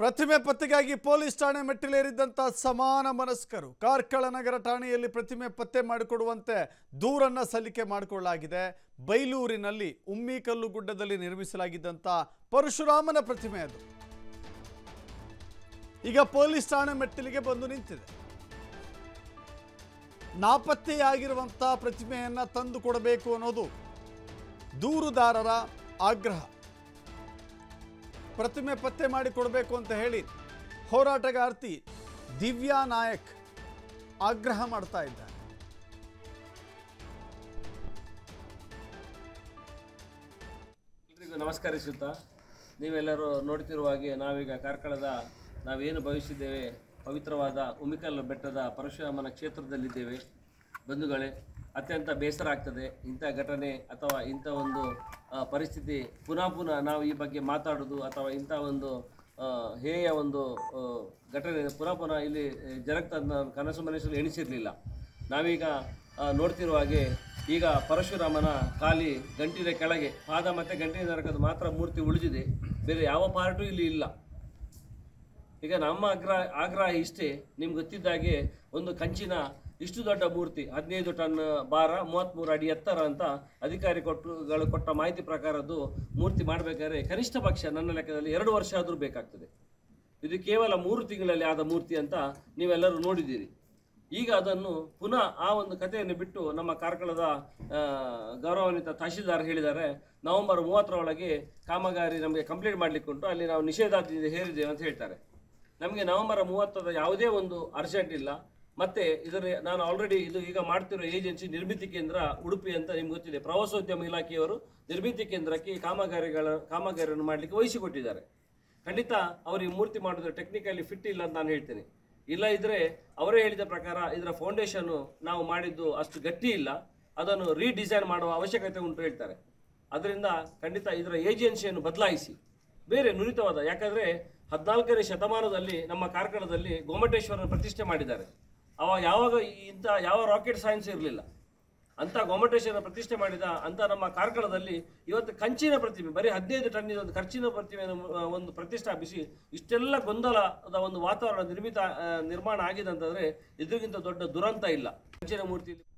ಪ್ರತಿಮೆ ಪತ್ತೆಗಾಗಿ ಪೊಲೀಸ್ ಠಾಣೆ ಮೆಟ್ಟಿಲೇರಿದ್ದಂಥ ಸಮಾನ ಮನಸ್ಕರು ಕಾರ್ಕಳ ನಗರ ಠಾಣೆಯಲ್ಲಿ ಪ್ರತಿಮೆ ಪತ್ತೆ ಮಾಡಿಕೊಡುವಂತೆ ದೂರನ್ನ ಸಲ್ಲಿಕೆ ಮಾಡಿಕೊಳ್ಳಲಾಗಿದೆ ಬೈಲೂರಿನಲ್ಲಿ ಉಮ್ಮಿಕಲ್ಲು ಗುಡ್ಡದಲ್ಲಿ ನಿರ್ಮಿಸಲಾಗಿದ್ದಂಥ ಪರಶುರಾಮನ ಪ್ರತಿಮೆ ಅದು ಈಗ ಪೊಲೀಸ್ ಠಾಣೆ ಮೆಟ್ಟಿಲಿಗೆ ಬಂದು ನಿಂತಿದೆ ನಾಪತ್ತೆಯಾಗಿರುವಂಥ ಪ್ರತಿಮೆಯನ್ನ ತಂದು ಕೊಡಬೇಕು ಅನ್ನೋದು ದೂರುದಾರರ ಆಗ್ರಹ ಪ್ರತಿಮೆ ಪತ್ತೆ ಮಾಡಿ ಕೊಡಬೇಕು ಅಂತ ಹೇಳಿ ಹೋರಾಟಗಾರ್ತಿ ದಿವ್ಯಾ ನಾಯಕ್ ಆಗ್ರಹ ಮಾಡ್ತಾ ಇದ್ದಾರೆ ಎಲ್ರಿಗೂ ನಮಸ್ಕರಿಸುತ್ತಾ ನೀವೆಲ್ಲರೂ ನೋಡ್ತಿರುವ ಹಾಗೆ ನಾವೀಗ ಕಾರ್ಕಳದ ನಾವೇನು ಭವಿಸಿದ್ದೇವೆ ಪವಿತ್ರವಾದ ಉಮಿಕಲ್ ಬೆಟ್ಟದ ಪರಶುರಾಮನ ಕ್ಷೇತ್ರದಲ್ಲಿದ್ದೇವೆ ಬಂಧುಗಳೇ ಅತ್ಯಂತ ಬೇಸರ ಆಗ್ತದೆ ಇಂಥ ಘಟನೆ ಅಥವಾ ಇಂಥ ಒಂದು ಆ, ಪರಿಸ್ಥಿತಿ ಪುನಃ ಪುನಃ ನಾವು ಈ ಬಗ್ಗೆ ಮಾತಾಡೋದು ಅಥವಾ ಇಂಥ ಒಂದು ಆ, ಹೇಯ ಒಂದು ಆ, ಘಟನೆ ಪುನಃ ಪುನಃ ಇಲ್ಲಿ ಜರುಗ್ತದೆ ನಾನು ಕನಸು ಮನಸ್ಸಲ್ಲಿ ಎಣಿಸಿರಲಿಲ್ಲ ನಾವೀಗ ಆ, ನೋಡ್ತಿರುವ ಹಾಗೆ ಈಗ ಪರಶುರಾಮನ ಖಾಲಿ ಗಂಟಿನ ಕೆಳಗೆ ಪಾದ ಮತ್ತು ಗಂಟಿನ ನರಕದ ಮಾತ್ರ ಮೂರ್ತಿ ಉಳಿದಿದೆ ಬೇರೆ ಯಾವ ಪಾರ್ಟು ಇಲ್ಲಿ ಇಲ್ಲ ಈಗ ನಮ್ಮ ಆಗ್ರಹ ಆಗ್ರಹ ಇಷ್ಟೇ ನಿಮ್ಗೆ ಗೊತ್ತಿದ್ದಾಗೆ ಒಂದು ಕಂಚಿನ ಇಷ್ಟು ದೊಡ್ಡ ಮೂರ್ತಿ ಹದಿನೈದು ಟನ್ ಭಾರ ಮೂವತ್ತ್ಮೂರು ಅಡಿ ಎತ್ತರ ಅಂತ ಅಧಿಕಾರಿ ಕೊಟ್ಟುಗಳು ಕೊಟ್ಟ ಮಾಹಿತಿ ಪ್ರಕಾರದ್ದು ಮೂರ್ತಿ ಮಾಡಬೇಕಾದ್ರೆ ಕನಿಷ್ಠ ಪಕ್ಷ ನನ್ನ ಲೆಕ್ಕದಲ್ಲಿ ಎರಡು ವರ್ಷ ಆದರೂ ಬೇಕಾಗ್ತದೆ ಇದು ಕೇವಲ ಮೂರು ತಿಂಗಳಲ್ಲಿ ಆದ ಮೂರ್ತಿ ಅಂತ ನೀವೆಲ್ಲರೂ ನೋಡಿದ್ದೀರಿ ಈಗ ಅದನ್ನು ಪುನಃ ಆ ಒಂದು ಕಥೆಯನ್ನು ಬಿಟ್ಟು ನಮ್ಮ ಕಾರ್ಕಳದ ಆ, ಗೌರವಾನ್ವಿತ ತಹಶೀಲ್ದಾರ್ ಹೇಳಿದ್ದಾರೆ ನವೆಂಬರ್ ಮೂವತ್ತರ ಒಳಗೆ ಕಾಮಗಾರಿ ನಮಗೆ ಕಂಪ್ಲೀಟ್ ಮಾಡಲಿಕ್ಕೆ ಉಂಟು ಅಲ್ಲಿ ನಾವು ನಿಷೇಧಾಜ್ಞೆ ಹೇರಿದ್ದೇವೆ ಅಂತ ಹೇಳ್ತಾರೆ ನಮಗೆ ನವೆಂಬರ್ ಮೂವತ್ತರ ಯಾವುದೇ ಒಂದು ಅರ್ಜೆಂಟ್ ಇಲ್ಲ ಮತ್ತೆ ಇದರ ನಾನು ಆಲ್ರೆಡಿ ಇದು ಈಗ ಮಾಡ್ತಿರೋ ಏಜೆನ್ಸಿ ನಿರ್ಮಿತಿ ಕೇಂದ್ರ ಉಡುಪಿ ಅಂತ ನಿಮ್ಗೆ ಗೊತ್ತಿದೆ ಪ್ರವಾಸೋದ್ಯಮ ಇಲಾಖೆಯವರು ನಿರ್ಮಿತಿ ಕೇಂದ್ರಕ್ಕೆ ಈ ಕಾಮಗಾರಿಗಳ ಕಾಮಗಾರಿಯನ್ನು ಮಾಡಲಿಕ್ಕೆ ವಹಿಸಿಕೊಟ್ಟಿದ್ದಾರೆ ಖಂಡಿತ ಅವರು ಈ ಮೂರ್ತಿ ಮಾಡಿದ್ರೆ ಟೆಕ್ನಿಕಲಿ ಫಿಟ್ ಇಲ್ಲ ಅಂತ ನಾನು ಹೇಳ್ತೇನೆ ಇಲ್ಲ ಇದ್ರೆ ಅವರೇ ಹೇಳಿದ ಪ್ರಕಾರ ಇದರ ಫೌಂಡೇಶನ್ ನಾವು ಮಾಡಿದ್ದು ಅಷ್ಟು ಗಟ್ಟಿ ಇಲ್ಲ ಅದನ್ನು ರೀಡಿಸೈನ್ ಮಾಡುವ ಅವಶ್ಯಕತೆ ಉಂಟು ಹೇಳ್ತಾರೆ ಅದರಿಂದ ಖಂಡಿತ ಇದರ ಏಜೆನ್ಸಿಯನ್ನು ಬದಲಾಯಿಸಿ ಬೇರೆ ನುರಿತವಾದ ಯಾಕಂದ್ರೆ ಹದಿನಾಲ್ಕನೇ ಶತಮಾನದಲ್ಲಿ ನಮ್ಮ ಕಾರ್ಕಳದಲ್ಲಿ ಗೋಮಟೇಶ್ವರನ ಪ್ರತಿಷ್ಠೆ ಮಾಡಿದ್ದಾರೆ ಅವ ಯಾವಾಗ ಈ ಇಂಥ ಯಾವ ರಾಕೆಟ್ ಸೈನ್ಸ್ ಇರಲಿಲ್ಲ ಅಂತ ಗೊಮಟೇಶ್ವರ ಪ್ರತಿಷ್ಠೆ ಮಾಡಿದ ಅಂತ ನಮ್ಮ ಕಾರ್ಕಳದಲ್ಲಿ ಇವತ್ತು ಕಂಚಿನ ಪ್ರತಿಮೆ ಬರೀ ಹದಿನೈದು ಟನ್ನಿನ ಒಂದು ಖರ್ಚಿನ ಪ್ರತಿಮೆಯನ್ನು ಆ, ಒಂದು ಪ್ರತಿಷ್ಠಾಪಿಸಿ ಇಷ್ಟೆಲ್ಲ ಗೊಂದಲದ ಒಂದು ವಾತಾವರಣ ನಿರ್ಮಿತ ಆ, ನಿರ್ಮಾಣ ಆಗಿದೆ ಅಂತಂದ್ರೆ ಇದಕ್ಕಿಂತ ದೊಡ್ಡ ದುರಂತ ಇಲ್ಲ ಕಂಚಿನ ಮೂರ್ತಿ